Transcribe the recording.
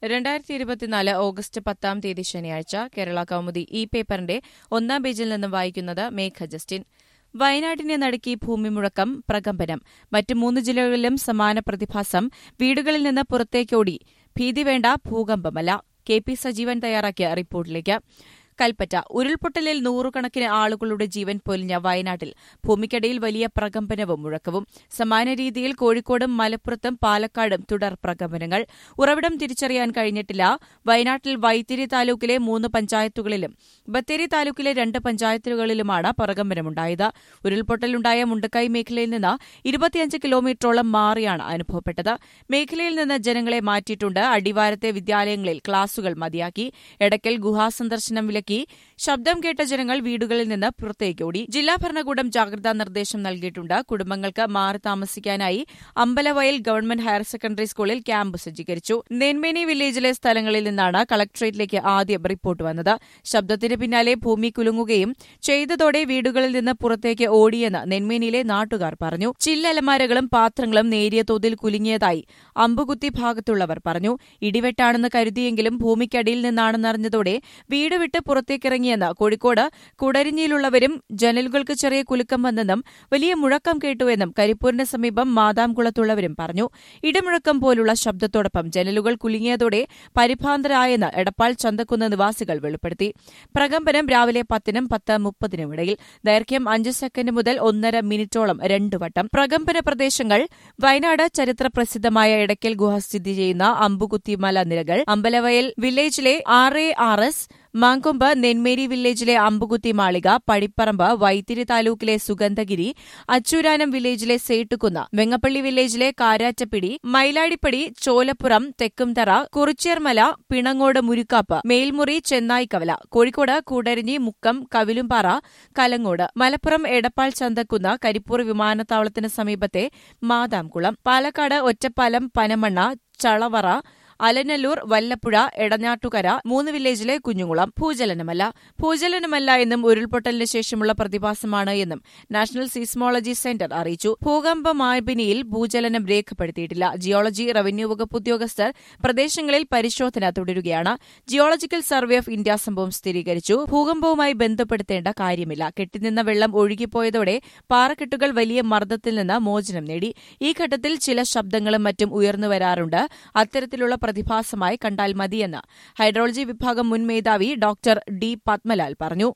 രണ്ടായിരത്തി ഇരുപത്തിനാല് ഓഗസ്റ്റ് പത്താം തീയതി ശനിയാഴ്ച കേരള കൗമുദി ഈ പേപ്പറിന്റെ ഒന്നാം പേജിൽ നിന്നും വായിക്കുന്നത് മേഘ ജസ്റ്റിൻ വയനാട്ടിനെ നടുക്കി ഭൂമിമുഴക്കം പ്രകമ്പനം മറ്റ് മൂന്ന് ജില്ലകളിലും സമാന പ്രതിഭാസം വീടുകളിൽ നിന്ന് പുറത്തേക്കോടി ഭീതി വേണ്ട ഭൂകമ്പമല്ല കെ പി സജീവൻ തയ്യാറാക്കിയ റിപ്പോർട്ടിലേക്ക് കൽപ്പറ്റ ഉരുൾപൊട്ടലിൽ നൂറുകണക്കിന് ആളുകളുടെ ജീവൻ പൊലിഞ്ഞ വയനാട്ടിൽ ഭൂമിക്കടിയിൽ വലിയ പ്രകമ്പനവും മുഴക്കവും സമാന രീതിയിൽ കോഴിക്കോടും മലപ്പുറത്തും പാലക്കാടും തുടർ പ്രകമ്പനങ്ങൾ ഉറവിടം തിരിച്ചറിയാൻ കഴിഞ്ഞിട്ടില്ല വയനാട്ടിൽ വൈത്തിരി താലൂക്കിലെ മൂന്ന് പഞ്ചായത്തുകളിലും ബത്തേരി താലൂക്കിലെ രണ്ട് പഞ്ചായത്തുകളിലുമാണ് പ്രകമ്പനമുണ്ടായത് ഉരുൾപൊട്ടലുണ്ടായ മുണ്ടക്കൈ മേഖലയിൽ നിന്ന് ഇരുപത്തിയഞ്ച് കിലോമീറ്ററോളം മാറിയാണ് അനുഭവപ്പെട്ടത് മേഖലയിൽ നിന്ന് ജനങ്ങളെ മാറ്റിയിട്ടുണ്ട് അടിവാരത്തെ വിദ്യാലയങ്ങളിൽ ക്ലാസുകൾ മതിയാക്കി എടക്കൽ ഗുഹാസന്ദർശനം വിലക്കി ശബ്ദം കേട്ട ജനങ്ങൾ വീടുകളിൽ നിന്ന് പുറത്തേക്കോടി ജില്ലാ ഭരണകൂടം ജാഗ്രതാ നിർദ്ദേശം നൽകിയിട്ടുണ്ട് കുടുംബങ്ങൾക്ക് മാറി താമസിക്കാനായി അമ്പലവയൽ ഗവൺമെന്റ് ഹയർ സെക്കൻഡറി സ്കൂളിൽ ക്യാമ്പ് സജ്ജീകരിച്ചു നെന്മേനി വില്ലേജിലെ സ്ഥലങ്ങളിൽ നിന്നാണ് കളക്ടറേറ്റിലേക്ക് ആദ്യം റിപ്പോർട്ട് വന്നത് ശബ്ദത്തിന് പിന്നാലെ ഭൂമി കുലുങ്ങുകയും ചെയ്തതോടെ വീടുകളിൽ നിന്ന് പുറത്തേക്ക് ഓടിയെന്ന് നെന്മേനിയിലെ നാട്ടുകാർ പറഞ്ഞു ചില്ലലമാരകളും പാത്രങ്ങളും നേരിയ തോതിൽ കുലുങ്ങിയതായി അമ്പുകുത്തി ഭാഗത്തുള്ളവർ പറഞ്ഞു ഇടിവെട്ടാണെന്ന് കരുതിയെങ്കിലും ഭൂമിക്കടിയിൽ നിന്നാണെന്നറിഞ്ഞതോടെ വീട് വിട്ട് പുറത്തേക്കിറങ്ങിയെന്ന് കോഴിക്കോട് കുടരിഞ്ഞിയിലുള്ളവരും ജനലുകൾക്ക് ചെറിയ കുലുക്കം വന്നെന്നും വലിയ മുഴക്കം കേട്ടുവെന്നും കരിപ്പൂരിന് സമീപം മാതാംകുളത്തുള്ളവരും പറഞ്ഞു ഇടിമുഴക്കം പോലുള്ള ശബ്ദത്തോടൊപ്പം ജനലുകൾ കുലുങ്ങിയതോടെ പരിഭ്രാന്തരായെന്ന് എടപ്പാൾ ചന്തക്കുന്ന് നിവാസികൾ വെളിപ്പെടുത്തി പ്രകമ്പനം രാവിലെ പത്തിനും പത്ത് മുപ്പതിനുമിടയിൽ ദൈർഘ്യം അഞ്ച് സെക്കൻഡ് മുതൽ ഒന്നര മിനിറ്റോളം രണ്ടു വട്ടം പ്രകമ്പന പ്രദേശങ്ങൾ വയനാട് ചരിത്ര പ്രസിദ്ധമായ എടക്കൽ ഗുഹ സ്ഥിതി ചെയ്യുന്ന അമ്പുകുത്തിമല നിരകൾ അമ്പലവയൽ വില്ലേജിലെ R A R S Mankombu Nenmeri വില്ലേജിലെ അമ്പുകുത്തി മാളിക പടിപ്പറമ്പ് വൈത്തിരി താലൂക്കിലെ സുഗന്ധഗിരി അച്ചൂരാനം വില്ലേജിലെ സേട്ടുകുന്ന് വെങ്ങപ്പള്ളി വില്ലേജിലെ കാരാറ്റപ്പിടി മൈലാടിപ്പടി ചോലപ്പുറം തെക്കുംതറ കുറിച്ചേർമല പിണങ്ങോട് മുരുക്കാപ്പ് മേൽമുറി ചെന്നായിക്കവല കോഴിക്കോട് കൂടരഞ്ഞി മുക്കം കവിലുംപാറ കലങ്ങോട് മലപ്പുറം എടപ്പാൾ ചന്തക്കുന്ന് കരിപ്പൂർ വിമാനത്താവളത്തിന് സമീപത്തെ മാതാംകുളം പാലക്കാട് ഒറ്റപ്പാലം പനമണ്ണ ചളവറ അലനല്ലൂർ വല്ലപ്പുഴ എടഞ്ഞാട്ടുകര മൂന്ന് വില്ലേജിലെ കുഞ്ഞുകുളം ഭൂചലനമല്ല ഭൂചലനമല്ല എന്നും ഉരുൾപൊട്ടലിന് ശേഷമുള്ള പ്രതിഭാസമാണ് എന്നും നാഷണൽ സീസ്മോളജി സെന്റർ അറിയിച്ചു ഭൂകമ്പ മാപിനിയിൽ ഭൂചലനം രേഖപ്പെടുത്തിയിട്ടില്ല ജിയോളജി റവന്യൂ വകുപ്പ് ഉദ്യോഗസ്ഥർ പ്രദേശങ്ങളിൽ പരിശോധന തുടരുകയാണ് ജിയോളജിക്കൽ സർവേ ഓഫ് ഇന്ത്യ സംഭവം സ്ഥിരീകരിച്ചു ഭൂകമ്പവുമായി ബന്ധപ്പെടുത്തേണ്ട കാര്യമില്ല കെട്ടിനിന്ന വെള്ളം ഒഴുകിപ്പോയതോടെ പാറക്കെട്ടുകൾ വലിയ മർദ്ദത്തിൽ നിന്ന് മോചനം നേടി ഈ ഘട്ടത്തിൽ ചില ശബ്ദങ്ങളും മറ്റും ഉയർന്നുവരാറുണ്ട് അത്തരത്തിലുള്ള പ്രതിഭാസമായി കണ്ടാൽ മതിയെന്ന് ഹൈഡ്രോളജി വിഭാഗം മുൻ മേധാവി ഡോക്ടർ ഡി പത്മലാൽ പറഞ്ഞു